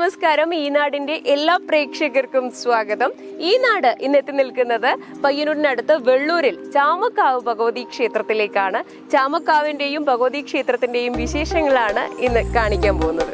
നമസ്കാരം ഈ നാടിന്റെ എല്ലാ പ്രേക്ഷകർക്കും സ്വാഗതം ഈ നാട് ഇന്ന് എത്തി നിൽക്കുന്നത് പയ്യന്നൂരിനടുത്ത് വെള്ളൂരിൽ ചാമക്കാവ് ഭഗവതി ക്ഷേത്രത്തിലേക്കാണ് ചാമക്കാവിന്റെയും ഭഗവതി ക്ഷേത്രത്തിന്റെയും വിശേഷങ്ങളാണ് ഇന്ന് കാണിക്കാൻ പോകുന്നത്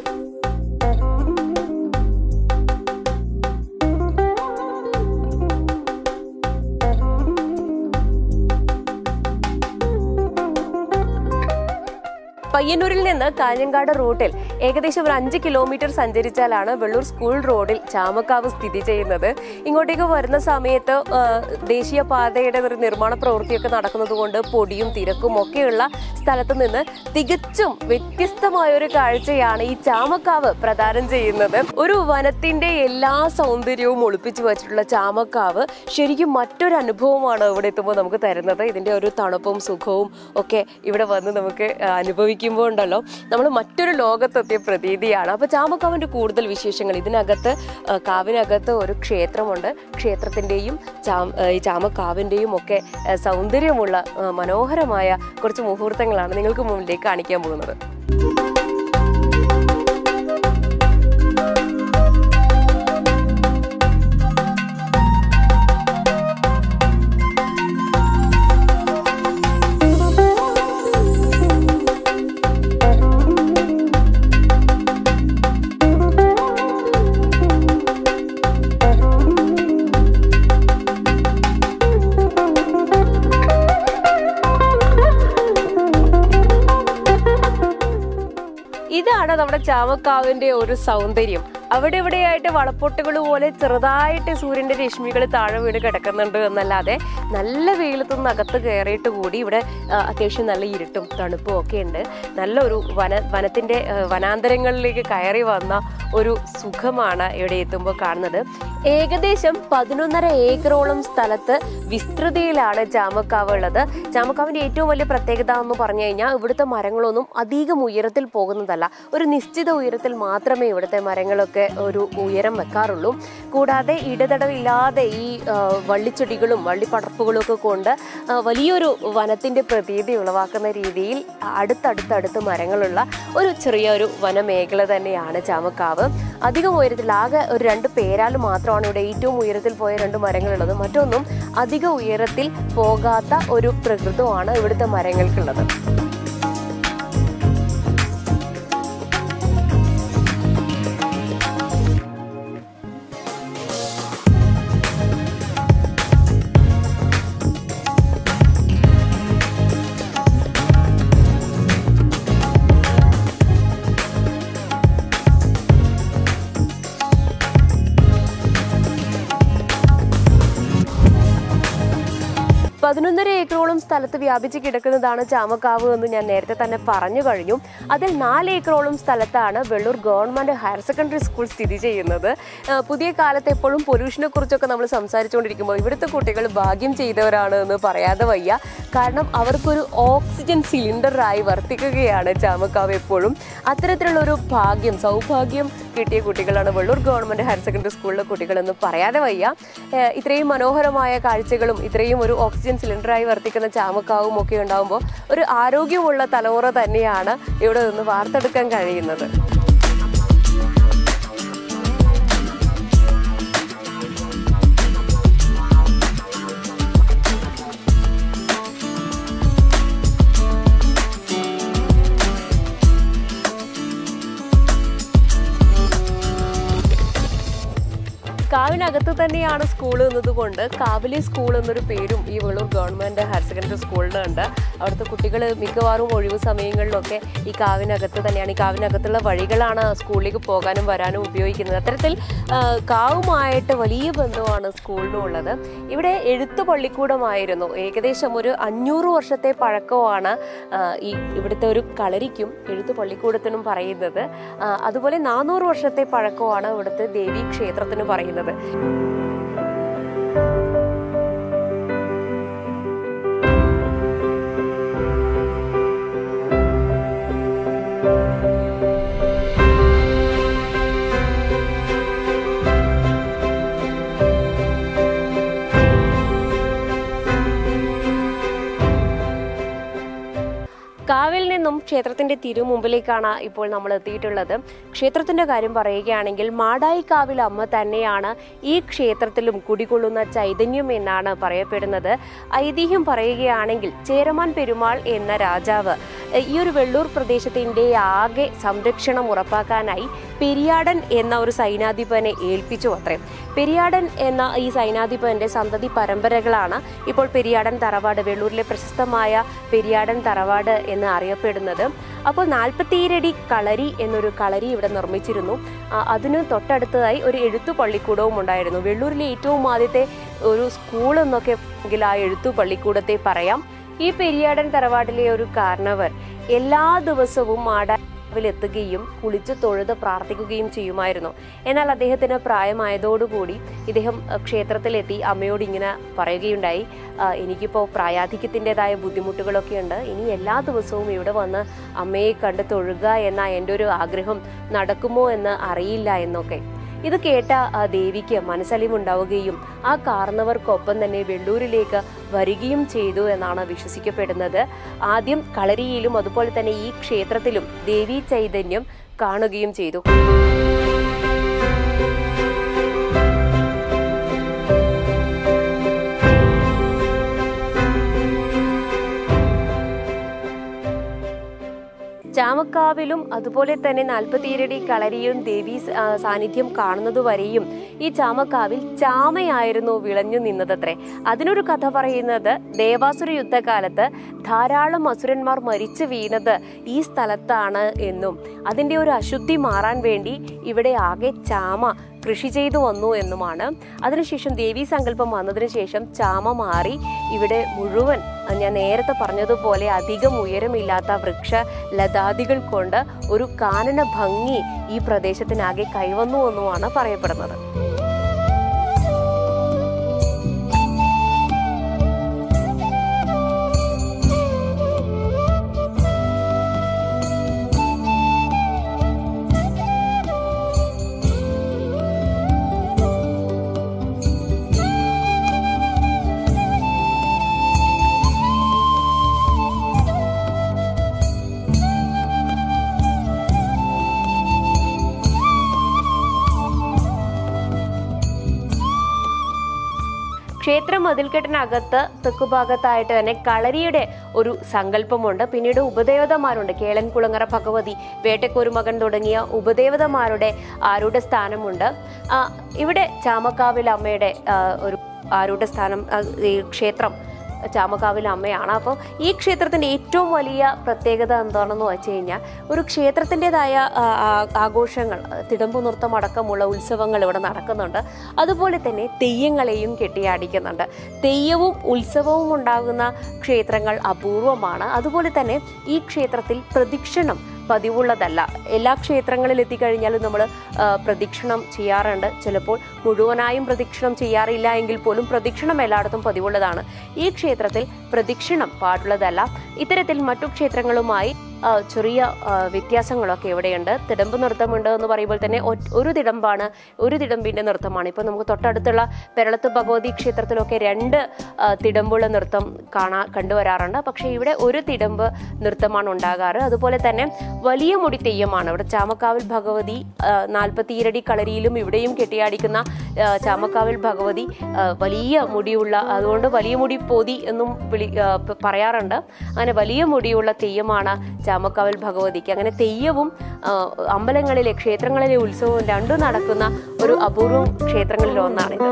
പയ്യന്നൂരിൽ നിന്ന് കാഞ്ഞങ്ങാട് റൂട്ടിൽ ഏകദേശം ഒരു അഞ്ച് കിലോമീറ്റർ സഞ്ചരിച്ചാലാണ് വെള്ളൂർ സ്കൂൾ റോഡിൽ ചാമക്കാവ് സ്ഥിതി ചെയ്യുന്നത് ഇങ്ങോട്ടേക്ക് വരുന്ന സമയത്ത് ആ, ദേശീയപാതയുടെ ഒരു നിർമ്മാണ പ്രവൃത്തിയൊക്കെ നടക്കുന്നത് കൊണ്ട് പൊടിയും തിരക്കും ഒക്കെയുള്ള സ്ഥലത്ത് നിന്ന് തികച്ചും വ്യത്യസ്തമായ ഒരു കാഴ്ചയാണ് ഈ ചാമക്കാവ് പ്രദാനം ചെയ്യുന്നത് ഒരു വനത്തിന്റെ എല്ലാ സൗന്ദര്യവും ഒളിപ്പിച്ചു വച്ചിട്ടുള്ള ചാമക്കാവ് ശരിക്കും മറ്റൊരു അനുഭവമാണ് ഇവിടെ എത്തുമ്പോൾ നമുക്ക് തരുന്നത് ഇതിന്റെ ഒരു തണുപ്പും സുഖവും ഒക്കെ ഇവിടെ വന്ന് നമുക്ക് ആ, അനുഭവിക്കുമ്പോൾ ഉണ്ടല്ലോ നമ്മൾ മറ്റൊരു ലോകത്തെത്തിയ പ്രതീതിയാണ് അപ്പൊ ചാമക്കാവിന്റെ കൂടുതൽ വിശേഷങ്ങൾ ഇതിനകത്ത് ആ, കാവിനകത്ത് ഒരു ക്ഷേത്രമുണ്ട് ക്ഷേത്രത്തിന്റെയും ചാം- ആ, ഈ ചാമക്കാവിന്റെയും ഒക്കെ ആ, സൗന്ദര്യമുള്ള ആ, മനോഹരമായ കുറച്ച് മുഹൂർത്തങ്ങളാണ് നിങ്ങൾക്ക് മുന്നിലേക്ക് കാണിക്കാൻ പോകുന്നത് ഇതാണ് നമ്മുടെ ചാമക്കാവിന്റെ ഒരു സൗന്ദര്യം അവിടെ ഇവിടെയായിട്ട് വളപ്പൊട്ടുകൾ പോലെ ചെറുതായിട്ട് സൂര്യന്റെ രശ്മികൾ താഴെ വീട് കിടക്കുന്നുണ്ട് എന്നല്ലാതെ നല്ല വെയിലത്തു നിന്ന് അകത്ത് കയറിയിട്ട് കൂടി ഇവിടെ ആ, അത്യാവശ്യം നല്ല ഇരുട്ടും തണുപ്പും ഒക്കെ ഉണ്ട് നല്ലൊരു വന വനത്തിന്റെ ആ, വനാന്തരങ്ങളിലേക്ക് കയറി വന്ന ഒരു സുഖമാണ് ഇവിടെ എത്തുമ്പോൾ കാണുന്നത് ഏകദേശം പതിനൊന്നര ഏക്കറോളം സ്ഥലത്ത് വിസ്തൃതിയിലാണ് ചാമക്കാവ് ഉള്ളത് ചാമക്കാവിന്റെ ഏറ്റവും വലിയ പ്രത്യേകത എന്ന് പറഞ്ഞു കഴിഞ്ഞാൽ ഇവിടുത്തെ മരങ്ങളൊന്നും അധികം ഉയരത്തിൽ പോകുന്നതല്ല ഒരു നിശ്ചിത ഉയരത്തിൽ മാത്രമേ ഇവിടുത്തെ മരങ്ങളൊക്കെ ഒരു ഉയരം വെക്കാറുള്ളൂ കൂടാതെ ഇടതടവില്ലാതെ ഈ ആ, വള്ളിച്ചെടികളും വള്ളിപ്പടർപ്പുകളും ഒക്കെ കൊണ്ട് ആ, വലിയൊരു വനത്തിന്റെ പ്രതീതി ഉളവാക്കുന്ന രീതിയിൽ അടുത്തടുത്തടുത്ത് മരങ്ങളുള്ള ഒരു ചെറിയ ഒരു വനമേഖല തന്നെയാണ് ചാമക്കാവ് അധികം ഉയരത്തിൽ ആകെ ഒരു രണ്ട് പേരാൽ മാത്രമാണ് ഇവിടെ ഏറ്റവും ഉയരത്തിൽ പോയ രണ്ട് മരങ്ങളുള്ളത് മറ്റൊന്നും അധിക ഉയരത്തിൽ പോകാത്ത ഒരു പ്രകൃതമാണ് ഇവിടുത്തെ മരങ്ങൾക്കുള്ളത് പതിനൊന്നര ഏക്കറോളം സ്ഥലത്ത് വ്യാപിച്ച് കിടക്കുന്നതാണ് ചാമക്കാവ് എന്ന് ഞാൻ നേരത്തെ തന്നെ പറഞ്ഞു കഴിഞ്ഞു അതിൽ നാല് ഏക്കറോളം സ്ഥലത്താണ് Vellur government higher secondary school സ്ഥിതി ചെയ്യുന്നത് ആ, പുതിയ കാലത്ത് എപ്പോഴും പൊല്യൂഷനെ കുറിച്ചൊക്കെ നമ്മൾ സംസാരിച്ചുകൊണ്ടിരിക്കുമ്പോൾ ഇവിടുത്തെ കുട്ടികൾ ഭാഗ്യം ചെയ്തവരാണ് എന്ന് പറയാതെ വയ്യ കാരണം അവർക്കൊരു ഓക്സിജൻ സിലിണ്ടറായി വർത്തിക്കുകയാണ് ചാമക്കാവ് എപ്പോഴും അത്തരത്തിലുള്ള ഒരു ഭാഗ്യം സൗഭാഗ്യം കിട്ടിയ കുട്ടികളാണ് വെള്ളൂർ ഗവൺമെന്റ് ഹയർ സെക്കൻഡറി സ്കൂളിലെ കുട്ടികളെന്ന് പറയാതെ വയ്യ ഏഹ് ഇത്രയും മനോഹരമായ കാഴ്ചകളും ഇത്രയും ഒരു ഓക്സിജൻ സിലിണ്ടറായി വർത്തിക്കുന്ന ചാമക്കാവും ഒക്കെ ഉണ്ടാകുമ്പോൾ ഒരു ആരോഗ്യമുള്ള തലമുറ തന്നെയാണ് ഇവിടെ നിന്ന് വാർത്തെടുക്കാൻ കഴിയുന്നത് കാവിനകത്ത് തന്നെയാണ് സ്കൂൾ എന്നതുകൊണ്ട് കാവിലെ സ്കൂൾ എന്നൊരു പേരും ഈ വെള്ളൂർ ഗവൺമെന്റ് ഹയർ സെക്കൻഡറി സ്കൂളിനുണ്ട് അവിടുത്തെ കുട്ടികൾ മിക്കവാറും ഒഴിവ് സമയങ്ങളിലൊക്കെ ഈ കാവിനകത്ത് തന്നെയാണ് ഈ കാവിനകത്തുള്ള വഴികളാണ് സ്കൂളിലേക്ക് പോകാനും വരാനും ഉപയോഗിക്കുന്നത് അത്തരത്തിൽ ആ, കാവുമായിട്ട് വലിയ ബന്ധമാണ് സ്കൂളിനുള്ളത് ഇവിടെ എഴുത്ത് പള്ളിക്കൂടമായിരുന്നു ഏകദേശം ഒരു അഞ്ഞൂറ് വർഷത്തെ പഴക്കമാണ് ആ, ഈ ഇവിടുത്തെ ഒരു കളരിക്കും എഴുത്ത് പള്ളിക്കൂടത്തിനും പറയുന്നത് ആ, അതുപോലെ നാനൂറ് വർഷത്തെ പഴക്കമാണ് ഇവിടുത്തെ ദേവീ ക്ഷേത്രത്തിന് പറയുന്നത് കാവിൽ നിന്നും ക്ഷേത്രത്തിന്റെ തിരുമുമ്പിലേക്കാണ് ഇപ്പോൾ നമ്മൾ എത്തിയിട്ടുള്ളത് ക്ഷേത്രത്തിന്റെ കാര്യം പറയുകയാണെങ്കിൽ മാടായിക്കാവിൽ അമ്മ തന്നെയാണ് ഈ ക്ഷേത്രത്തിലും കുടികൊള്ളുന്ന ചൈതന്യം എന്നാണ് പറയപ്പെടുന്നത് ഐതിഹ്യം പറയുകയാണെങ്കിൽ ചേരമാൻ പെരുമാൾ എന്ന രാജാവ് എഹ്, ഈ ഒരു വെള്ളൂർ പ്രദേശത്തിന്റെ ആകെ സംരക്ഷണം ഉറപ്പാക്കാനായി പെരിയാടൻ എന്ന ഒരു സൈനാധിപനെ ഏൽപ്പിച്ചു അത്രേ പെരിയാടൻ എന്ന ഈ സൈനാധിപന്റെ സന്തതി പരമ്പരകളാണ് ഇപ്പോൾ പെരിയാടൻ തറവാട് വെള്ളൂരിലെ പ്രശസ്തമായ പെരിയാടൻ തറവാട് എന്ന് അറിയപ്പെടുന്നത് അപ്പോൾ നാൽപ്പത്തിയേഴടി കളരി എന്നൊരു കളരി ഇവിടെ നിർമ്മിച്ചിരുന്നു ആ, അതിന് തൊട്ടടുത്തതായി ഒരു എഴുത്തു പള്ളിക്കൂടവും ഉണ്ടായിരുന്നു വെള്ളൂരിലെ ഏറ്റവും ആദ്യത്തെ ഒരു സ്കൂൾ എന്നൊക്കെ എങ്കിൽ ആ എഴുത്തു പള്ളിക്കൂടത്തെ പറയാം ഈ പെരിയാടൻ തറവാട്ടിലെ ഒരു കാരണവർ എല്ലാ ദിവസവും മാടാവിലെത്തുകയും കുളിച്ച് തൊഴുത് പ്രാർത്ഥിക്കുകയും ചെയ്യുമായിരുന്നു എന്നാൽ അദ്ദേഹത്തിന് പ്രായമായതോടുകൂടി ഇദ്ദേഹം അഹ്, ക്ഷേത്രത്തിലെത്തി അമ്മയോട് ഇങ്ങനെ പറയുകയുണ്ടായി "ആ, എനിക്കിപ്പോൾ പ്രായാധിക്യത്തിൻ്റെതായ ബുദ്ധിമുട്ടുകളൊക്കെ ഉണ്ട് ഇനി എല്ലാ ദിവസവും ഇവിടെ വന്ന് അമ്മയെ കണ്ട് തൊഴുക എന്ന എൻ്റെ ഒരു ആഗ്രഹം നടക്കുമോ എന്ന് അറിയില്ല എന്നൊക്കെ ഇത് കേട്ട ആ ദേവിക്ക് മനസ്സലിവുണ്ടാവുകയും ആ കാർന്നവർക്കൊപ്പം തന്നെ വെള്ളൂരിലേക്ക് വരികയും ചെയ്തു എന്നാണ് വിശ്വസിക്കപ്പെടുന്നത് ആദ്യം കളരിയിലും അതുപോലെ തന്നെ ഈ ക്ഷേത്രത്തിലും ദേവീ ചൈതന്യം കാണുകയും ചെയ്തു ചാമക്കാവിലും അതുപോലെ തന്നെ നാൽപ്പത്തിയേഴടി കളരിയും ദേവി സ- ആ, സാന്നിധ്യം കാണുന്നതുവരെയും ഈ ചാമക്കാവിൽ ചാമയായിരുന്നു വിളഞ്ഞു നിന്നതത്രേ അതിനൊരു കഥ പറയുന്നത് ദേവാസുര യുദ്ധകാലത്ത് ധാരാളം അസുരന്മാർ മരിച്ചു വീണത് ഈ സ്ഥലത്താണ് എന്നും അതിൻ്റെ ഒരു അശുദ്ധി മാറാൻ വേണ്ടി ഇവിടെ ആകെ ചാമ കൃഷി ചെയ്തു വന്നു എന്നുമാണ് അതിനുശേഷം ദേവീ സങ്കല്പം വന്നതിന് ശേഷം ചാമ മാറി ഇവിടെ മുഴുവൻ അഹ് ഞാൻ നേരത്തെ പറഞ്ഞതുപോലെ അധികം ഉയരമില്ലാത്ത വൃക്ഷ ലതാദികൾ കൊണ്ട് ഒരു കാനന ഭംഗി ഈ പ്രദേശത്തിനാകെ കൈവന്നു എന്നുമാണ് പറയപ്പെടുന്നത് ക്ഷേത്ര മതിൽക്കെട്ടിനകത്ത് തെക്കുഭാഗത്തായിട്ട് തന്നെ കളരിയുടെ ഒരു സങ്കല്പമുണ്ട് പിന്നീട് ഉപദേവതമാരുണ്ട് കേളൻകുളങ്ങര ഭഗവതി വേട്ടക്കോരു മകൻ തുടങ്ങിയ ഉപദേവതമാരുടെ ആരൂഢ സ്ഥാനമുണ്ട് ആ, ഇവിടെ ചാമക്കാവിൽ അമ്മയുടെ ആ, ഒരു ആരൂഢ സ്ഥാനം ആ, ഈ ക്ഷേത്രം ചാമക്കാവിൽ അമ്മയാണ് അപ്പോൾ ഈ ക്ഷേത്രത്തിൻ്റെ ഏറ്റവും വലിയ പ്രത്യേകത എന്താണെന്ന് വെച്ച് കഴിഞ്ഞാൽ ഒരു ക്ഷേത്രത്തിൻ്റെതായ ആഘോഷങ്ങൾ തിടമ്പു നൃത്തം അടക്കമുള്ള ഉത്സവങ്ങൾ ഇവിടെ നടക്കുന്നുണ്ട് അതുപോലെ തന്നെ തെയ്യങ്ങളെയും കെട്ടിയാടിക്കുന്നുണ്ട് തെയ്യവും ഉത്സവവും ഉണ്ടാകുന്ന ക്ഷേത്രങ്ങൾ അപൂർവമാണ് അതുപോലെ തന്നെ ഈ ക്ഷേത്രത്തിൽ പ്രദക്ഷിണം പതിവുള്ളതല്ല എല്ലാ ക്ഷേത്രങ്ങളിൽ എത്തിക്കഴിഞ്ഞാലും നമ്മൾ പ്രദക്ഷിണം ചെയ്യാറുണ്ട് ചിലപ്പോൾ മുഴുവനായും പ്രദക്ഷിണം ചെയ്യാറില്ല എങ്കിൽ പോലും പ്രദക്ഷിണം എല്ലായിടത്തും പതിവുള്ളതാണ് ഈ ക്ഷേത്രത്തിൽ പ്രദക്ഷിണം പാടുള്ളതല്ല ഇത്തരത്തിൽ മറ്റു ക്ഷേത്രങ്ങളുമായി ആ, ചെറിയ ആ, വ്യത്യാസങ്ങളൊക്കെ ഇവിടെയുണ്ട് തിടമ്പ് നൃത്തമുണ്ട് എന്ന് പറയുമ്പോൾ തന്നെ ഒ- ഒരു തിടമ്പാണ് ഒരു തിടമ്പിന്റെ നൃത്തമാണ് ഇപ്പൊ നമുക്ക് തൊട്ടടുത്തുള്ള പെരളത്ത് ഭഗവതി ക്ഷേത്രത്തിലൊക്കെ രണ്ട് ആ, തിടമ്പുള്ള നൃത്തം കാണാ കണ്ടുവരാറുണ്ട് പക്ഷേ ഇവിടെ ഒരു തിടമ്പ് നൃത്തമാണ് ഉണ്ടാകാറ് അതുപോലെ തന്നെ വലിയ മുടി തെയ്യമാണ് ഇവിടെ ചാമക്കാവിൽ ഭഗവതി നാൽപ്പത്തി ഈരടി കളരിയിലും ഇവിടെയും കെട്ടിയാടിക്കുന്ന ആ, ചാമക്കാവിൽ ഭഗവതി ആ, വലിയ മുടിയുള്ള അതുകൊണ്ട് വലിയ മുടി പോതി എന്നും വിളി ആ, പ- പറയാറുണ്ട് അങ്ങനെ വലിയ മുടിയുള്ള തെയ്യമാണ് ചാമക്കാവിൽ ഭഗവതിക്ക് അങ്ങനെ തെയ്യവും ആ, അമ്പലങ്ങളിലെ ക്ഷേത്രങ്ങളിലെ ഉത്സവവും രണ്ടും നടക്കുന്ന ഒരു അപൂർവം ക്ഷേത്രങ്ങളിൽ ഒന്നാണിത്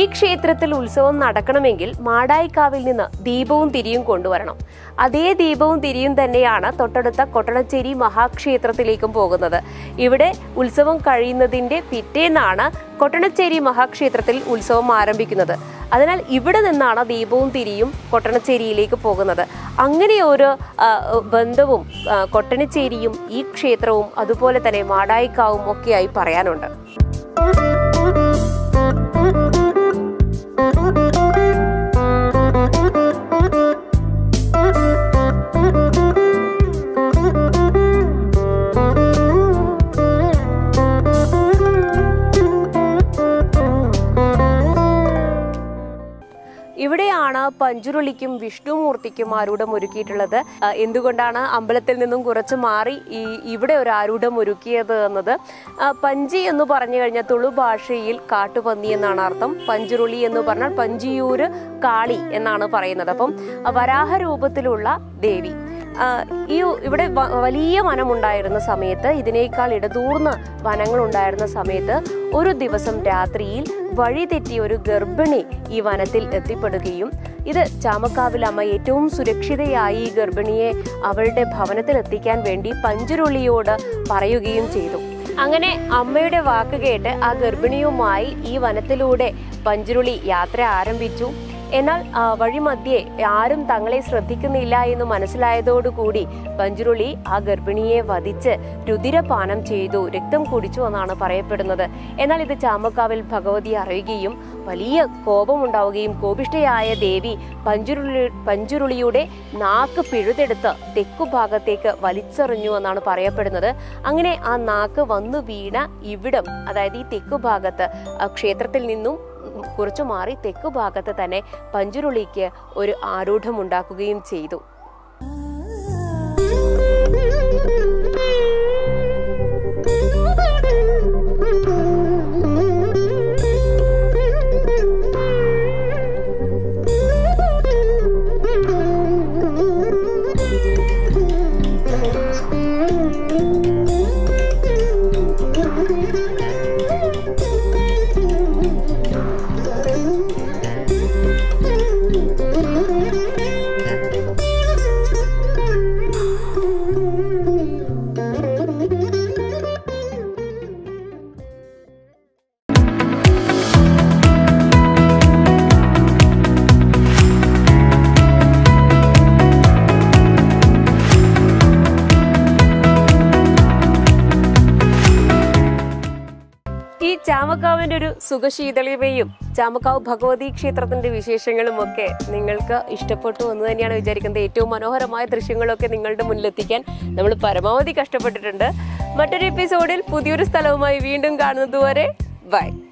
ക്ഷേത്രത്തിൽ ഉത്സവം നടക്കണമെങ്കിൽ മാടായിക്കാവിൽ നിന്ന് ദീപവും തിരിയും കൊണ്ടുവരണം അതേ ദീപവും തിരിയും തന്നെയാണ് തൊട്ടടുത്ത കൊട്ടണച്ചേരി മഹാക്ഷേത്രത്തിലേക്കും പോകുന്നത് ഇവിടെ ഉത്സവം കഴിയുന്നതിന്റെ പിറ്റേന്നാണ് കൊട്ടണച്ചേരി മഹാക്ഷേത്രത്തിൽ ഉത്സവം ആരംഭിക്കുന്നത് അതിനാൽ ഇവിടെ നിന്നാണ് ദീപവും തിരിയും കൊട്ടണച്ചേരിയിലേക്ക് പോകുന്നത് അങ്ങനെ ഒരു ആ, ബന്ധവും ആ, കൊട്ടണച്ചേരിയും ഈ ക്ഷേത്രവും അതുപോലെ തന്നെ മാടായിക്കാവും ഒക്കെയായി പറയാനുണ്ട് ഇവിടെയാണ് പഞ്ചുരുളിക്കും വിഷ്ണുമൂർത്തിക്കും ആരൂഢം ഒരുക്കിയിട്ടുള്ളത് ആ, എന്തുകൊണ്ടാണ് അമ്പലത്തിൽ നിന്നും കുറച്ച് മാറി ഈ ഇവിടെ ഒരു ആരൂഢം ഒരുക്കിയത് എന്നത് ആ, പഞ്ചി എന്ന് പറഞ്ഞു കഴിഞ്ഞാൽ തുളു ഭാഷയിൽ കാട്ടുപന്നി എന്നാണ് അർത്ഥം പഞ്ചുരുളി എന്ന് പറഞ്ഞാൽ പഞ്ചിയൂര് കാളി എന്നാണ് പറയുന്നത് അപ്പം വരാഹ രൂപത്തിലുള്ള ദേവി ആ, ഈ ഇവിടെ വ- വലിയ വനമുണ്ടായിരുന്ന സമയത്ത് ഇതിനേക്കാൾ ഇടതൂർന്ന വനങ്ങൾ ഉണ്ടായിരുന്ന സമയത്ത് ഒരു ദിവസം രാത്രിയിൽ വഴി തെറ്റിയ ഒരു ഗർഭിണി ഈ വനത്തിൽ എത്തിപ്പെടുകയും ഇത് ചാമക്കാവിൽ അമ്മ ഏറ്റവും സുരക്ഷിതയായി ഈ ഗർഭിണിയെ അവളുടെ ഭവനത്തിൽ എത്തിക്കാൻ വേണ്ടി പഞ്ചുരുളിയോട് പറയുകയും ചെയ്തു അങ്ങനെ അമ്മയുടെ വാക്ക് കേട്ട് ആ ഗർഭിണിയുമായി ഈ വനത്തിലൂടെ പഞ്ചുരുളി യാത്ര ആരംഭിച്ചു എന്നാൽ ആ, വഴിമധ്യേ ആരും തങ്ങളെ ശ്രദ്ധിക്കുന്നില്ല എന്ന് മനസ്സിലായതോടുകൂടി പഞ്ചുരുളി ആ ഗർഭിണിയെ വധിച്ച് രുതിരപാനം ചെയ്തു രക്തം കുടിച്ചു എന്നാണ് പറയപ്പെടുന്നത് എന്നാൽ ഇത് ചാമക്കാവിൽ ഭഗവതി അറിയുകയും വലിയ കോപമുണ്ടാവുകയും കോപിഷ്ഠയായ ദേവി പഞ്ചുരുളി പഞ്ചുരുളിയുടെ നാക്ക് പിഴുതെടുത്ത് തെക്കുഭാഗത്തേക്ക് വലിച്ചെറിഞ്ഞു എന്നാണ് പറയപ്പെടുന്നത് അങ്ങനെ ആ നാക്ക് വന്നു വീണ ഇവിടം അതായത് ഈ തെക്കുഭാഗത്ത് ആ ക്ഷേത്രത്തിൽ നിന്നും കുറച്ചു മാറി തെക്കു ഭാഗത്ത് തന്നെ പഞ്ചുരുളിക്ക് ഒരു ആരൂഢമുണ്ടാക്കുകയും ചെയ്തു ഈ ചാമക്കാവിന്റെ ഒരു സുഖശീതളിമയും ചാമക്കാവ് ഭഗവതി ക്ഷേത്രത്തിന്റെ വിശേഷങ്ങളും ഒക്കെ നിങ്ങൾക്ക് ഇഷ്ടപ്പെട്ടു എന്ന് തന്നെയാണ് വിചാരിക്കുന്നത് ഏറ്റവും മനോഹരമായ ദൃശ്യങ്ങളൊക്കെ നിങ്ങളുടെ മുന്നിലെത്തിക്കാൻ നമ്മൾ പരമാവധി കഷ്ടപ്പെട്ടിട്ടുണ്ട് മറ്റൊരു എപ്പിസോഡിൽ പുതിയൊരു സ്ഥലവുമായി വീണ്ടും കാണുന്നതുവരെ ബൈ